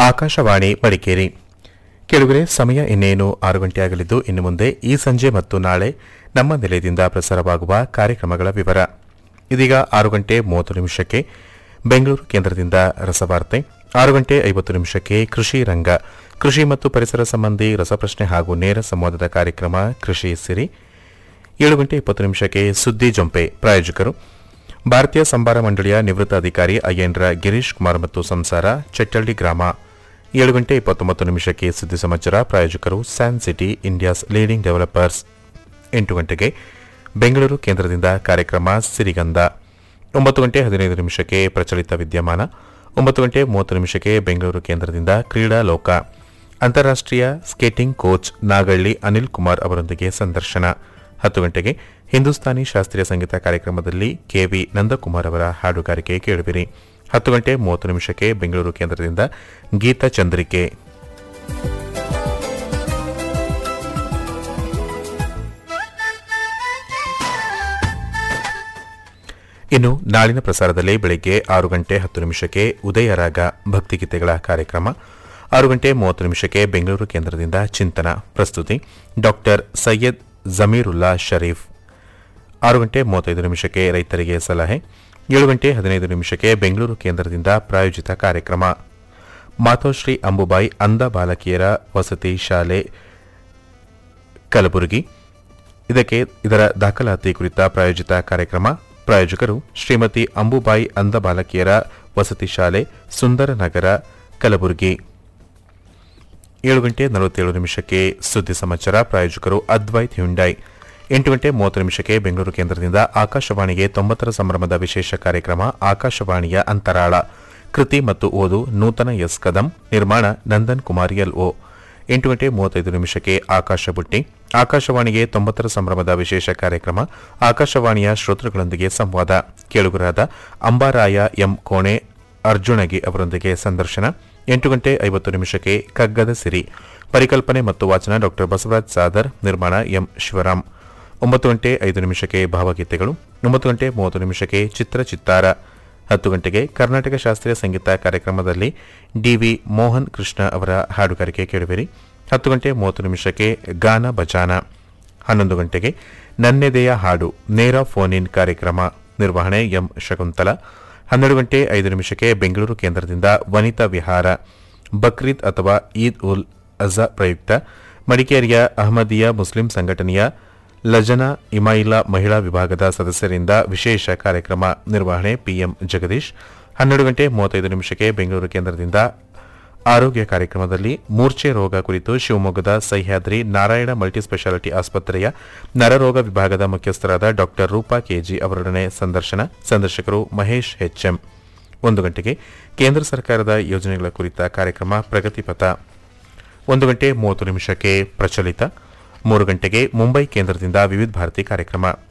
ಆಕಾಶವಾಣಿ ಮಡಿಕೇರಿ ಕೆಳಗರೆ ಸಮಯ ಇನ್ನೇನು ಆರು ಗಂಟೆ ಆಗಲಿದ್ದು ಇನ್ನು ಮುಂದೆ ಈ ಸಂಜೆ ಮತ್ತು ನಾಳೆ ನಮ್ಮ ನಿಲಯದಿಂದ ಪ್ರಸಾರವಾಗುವ ಕಾರ್ಯಕ್ರಮಗಳ ವಿವರ ಇದೀಗ ಆರು ಗಂಟೆ ಮೂವತ್ತು ನಿಮಿಷಕ್ಕೆ ಬೆಂಗಳೂರು ಕೇಂದ್ರದಿಂದ ರಸವಾರ್ತೆ ಆರು ಗಂಟೆ ಐವತ್ತು ನಿಮಿಷಕ್ಕೆ ಕೃಷಿ ರಂಗ ಕೃಷಿ ಮತ್ತು ಪರಿಸರ ಸಂಬಂಧಿ ರಸಪ್ರಶ್ನೆ ಹಾಗೂ ನೇರ ಸಂವಾದದ ಕಾರ್ಯಕ್ರಮ ಕೃಷಿ ಸಿರಿ ಏಳು ಗಂಟೆ ಇಪ್ಪತ್ತು ನಿಮಿಷಕ್ಕೆ ಸುದ್ದಿ ಜೊಂಪೆ ಪ್ರಾಯೋಜಕರು ಭಾರತೀಯ ಸಂಬಾರ ಮಂಡಳಿಯ ನಿವೃತ್ತ ಅಧಿಕಾರಿ ಅಯ್ಯನ್ರ ಗಿರೀಶ್ ಕುಮಾರ್ ಮತ್ತು ಸಂಸಾರ ಚಟ್ಟಳ್ಳಿ ಗ್ರಾಮ ಏಳು ಗಂಟೆ ಇಪ್ಪತ್ತೊಂಬತ್ತು ನಿಮಿಷಕ್ಕೆ ಸುದ್ದಿ ಸಮಾಚಾರ ಪ್ರಾಯೋಜಕರು San City India's leading developers ಎಂಟು ಗಂಟೆಗೆ ಬೆಂಗಳೂರು ಕೇಂದ್ರದಿಂದ ಕಾರ್ಯಕ್ರಮ ಸಿರಿಗಂಧ ಒಂಬತ್ತು ಗಂಟೆ ಹದಿನೈದು ನಿಮಿಷಕ್ಕೆ ಪ್ರಚಲಿತ ವಿದ್ಯಮಾನ ಒಂಬತ್ತು ಗಂಟೆ ಮೂವತ್ತು ನಿಮಿಷಕ್ಕೆ ಬೆಂಗಳೂರು ಕೇಂದ್ರದಿಂದ ಕ್ರೀಡಾ ಲೋಕ ಅಂತಾರಾಷ್ಟ್ರೀಯ ಸ್ಕೇಟಿಂಗ್ ಕೋಚ್ ನಾಗಳ್ಳಿ ಅನಿಲ್ ಕುಮಾರ್ ಅವರೊಂದಿಗೆ ಸಂದರ್ಶನ ಹತ್ತು ಗಂಟೆಗೆ ಹಿಂದೂಸ್ತಾನಿ ಶಾಸ್ತ್ರೀಯ ಸಂಗೀತ ಕಾರ್ಯಕ್ರಮದಲ್ಲಿ ಕೆವಿ ನಂದಕುಮಾರ್ ಅವರ ಹಾಡುಗಾರಿಕೆ ಕೇಳುವಿರಿ ಹತ್ತು ಗಂಟೆ ಮೂವತ್ತು ನಿಮಿಷಕ್ಕೆ ಬೆಂಗಳೂರು ಕೇಂದ್ರದಿಂದ ಗೀತ ಚಂದ್ರಿಕೆ ಇನ್ನು ನಾಳಿನ ಪ್ರಸಾರದಲ್ಲಿ ಬೆಳಗ್ಗೆ ಆರು ಗಂಟೆ ಹತ್ತು ನಿಮಿಷಕ್ಕೆ ಉದಯರಾಗ ಭಕ್ತಿಗೀತೆಗಳ ಕಾರ್ಯಕ್ರಮ ಆರು ಗಂಟೆ ಮೂವತ್ತು ನಿಮಿಷಕ್ಕೆ ಬೆಂಗಳೂರು ಕೇಂದ್ರದಿಂದ ಚಿಂತನ ಪ್ರಸ್ತುತಿ ಡಾಕ್ಟರ್ ಸೈಯದ್ ಜಮೀರುಲ್ಲಾ ಶರೀಫ್ ಆರು ಗಂಟೆ ಮೂವತ್ತೈದು ನಿಮಿಷಕ್ಕೆ ರೈತರಿಗೆ ಸಲಹೆ ಏಳು ಗಂಟೆ ಹದಿನೈದು ನಿಮಿಷಕ್ಕೆ ಬೆಂಗಳೂರು ಕೇಂದ್ರದಿಂದ ಪ್ರಾಯೋಜಿತ ಕಾರ್ಯಕ್ರಮ ಮಾತೋಶ್ರೀ ಅಂಬುಬಾಯಿ ಅಂಧ ಬಾಲಕಿಯರ ವಸತಿ ಶಾಲೆ ಕಲಬುರಗಿ ಇದಕ್ಕೆ ಇದರ ದಾಖಲಾತಿ ಕುರಿತ ಪ್ರಾಯೋಜಿತ ಕಾರ್ಯಕ್ರಮ ಪ್ರಾಯೋಜಕರು ಶ್ರೀಮತಿ ಅಂಬುಬಾಯಿ ಅಂಧ ಬಾಲಕಿಯರ ವಸತಿ ಶಾಲೆ ಸುಂದರನಗರ ಕಲಬುರಗಿ ಏಳು ಗಂಟೆ ನಲವತ್ತೇಳು ನಿಮಿಷಕ್ಕೆ ಸುದ್ದಿ ಸಮಾಚಾರ ಪ್ರಾಯೋಜಕರು ಅದ್ವೈತ್ ಹ್ಯುಂಡೈ ಎಂಟು ಗಂಟೆ ಮೂವತ್ತು ನಿಮಿಷಕ್ಕೆ ಬೆಂಗಳೂರು ಕೇಂದ್ರದಿಂದ ಆಕಾಶವಾಣಿಗೆ ತೊಂಬತ್ತರ ಸಂಭ್ರಮದ ವಿಶೇಷ ಕಾರ್ಯಕ್ರಮ ಆಕಾಶವಾಣಿಯ ಅಂತರಾಳ ಕೃತಿ ಮತ್ತು ಓದು ನೂತನ ಎಸ್ ಕದಂ ನಿರ್ಮಾಣ ನಂದನ್ ಕುಮಾರ್ ಎಲ್ಒ ಎಂಟು ಗಂಟೆ ಮೂವತ್ತೈದು ನಿಮಿಷಕ್ಕೆ ಆಕಾಶ ಬುಟ್ಟಿ ಆಕಾಶವಾಣಿಗೆ ತೊಂಬತ್ತರ ಸಂಭ್ರಮದ ವಿಶೇಷ ಕಾರ್ಯಕ್ರಮ ಆಕಾಶವಾಣಿಯ ಶ್ರೋತೃಗಳೊಂದಿಗೆ ಸಂವಾದ ಕೇಳುಗರಾದ ಅಂಬಾರಾಯ ಎಂ ಕೋಣೆ ಅರ್ಜುನಗಿ ಅವರೊಂದಿಗೆ ಸಂದರ್ಶನ ಎಂಟು ಗಂಟೆ ಐವತ್ತು ನಿಮಿಷಕ್ಕೆ ಕಗ್ಗದ ಸಿರಿ ಪರಿಕಲ್ಪನೆ ಮತ್ತು ವಾಚನ ಡಾ ಬಸವರಾಜ್ ಸಾದರ್ ನಿರ್ಮಾಣ ಎಂ ಶಿವರಾಮ್ ಒಂಬತ್ತು ಗಂಟೆ ಐದು ನಿಮಿಷಕ್ಕೆ ಭಾವಗೀತೆಗಳು ಒಂಬತ್ತು ಗಂಟೆ ಮೂವತ್ತು ನಿಮಿಷಕ್ಕೆ ಚಿತ್ರ ಚಿತ್ತಾರ ಹತ್ತು ಗಂಟೆಗೆ ಕರ್ನಾಟಕ ಶಾಸ್ತ್ರೀಯ ಸಂಗೀತ ಕಾರ್ಯಕ್ರಮದಲ್ಲಿ ಡಿವಿ ಮೋಹನ್ ಕೃಷ್ಣ ಅವರ ಹಾಡುಗಾರಿಕೆ ಕೇಳುವಿರಿ ಹತ್ತು ಗಂಟೆ ಮೂವತ್ತು ನಿಮಿಷಕ್ಕೆ ಗಾನ ಬಚಾನ ಹನ್ನೊಂದು ಗಂಟೆಗೆ ನನ್ನೆದೆಯ ಹಾಡು ನೇರ ಫೋನ್ ಇನ್ ಕಾರ್ಯಕ್ರಮ ನಿರ್ವಹಣೆ ಎಂ ಶಕುಂತಲ ಹನ್ನೆರಡು ಗಂಟೆ ಐದು ನಿಮಿಷಕ್ಕೆ ಬೆಂಗಳೂರು ಕೇಂದ್ರದಿಂದ ವನಿತಾ ವಿಹಾರ ಬಕ್ರೀದ್ ಅಥವಾ ಈದ್ ಉಲ್ ಅಜಾ ಪ್ರಯುಕ್ತ ಮಡಿಕೇರಿಯ ಅಹಮದಿಯಾ ಮುಸ್ಲಿಂ ಸಂಘಟನೆಯ ಲಜನಾ ಇಮಾಯಿಲಾ ಮಹಿಳಾ ವಿಭಾಗದ ಸದಸ್ಯರಿಂದ ವಿಶೇಷ ಕಾರ್ಯಕ್ರಮ ನಿರ್ವಹಣೆ ಪಿಎಂ ಜಗದೀಶ್ ಹನ್ನೆರಡು ಗಂಟೆ ಮೂವತ್ತೈದು ನಿಮಿಷಕ್ಕೆ ಬೆಂಗಳೂರು ಕೇಂದ್ರದಿಂದ ಆರೋಗ್ಯ ಕಾರ್ಯಕ್ರಮದಲ್ಲಿ ಮೂರ್ಛೆ ರೋಗ ಕುರಿತು ಶಿವಮೊಗ್ಗದ ಸಹ್ಯಾದ್ರಿ ನಾರಾಯಣ ಮಲ್ಟಿ ಸ್ಪೆಷಾಲಿಟಿ ಆಸ್ಪತ್ರೆಯ ನರರೋಗ ವಿಭಾಗದ ಮುಖ್ಯಸ್ಥರಾದ ಡಾ ರೂಪಾ ಕೆಜಿ ಅವರೊಡನೆ ಸಂದರ್ಶನ ಸಂದರ್ಶಕರು ಮಹೇಶ್ ಎಚ್ಎಂ ಒಂದು ಗಂಟೆಗೆ ಕೇಂದ್ರ ಸರ್ಕಾರದ ಯೋಜನೆಗಳ ಕುರಿತ ಕಾರ್ಯಕ್ರಮ ಪ್ರಗತಿಪಥ ಒಂದು ಗಂಟೆ ಮೂವತ್ತು ನಿಮಿಷಕ್ಕೆ ಪ್ರಚಲಿತ ಮೂರು ಗಂಟೆಗೆ ಮುಂಬೈ ಕೇಂದ್ರದಿಂದ ವಿವಿಧ ಭಾರತಿ ಕಾರ್ಯಕ್ರಮ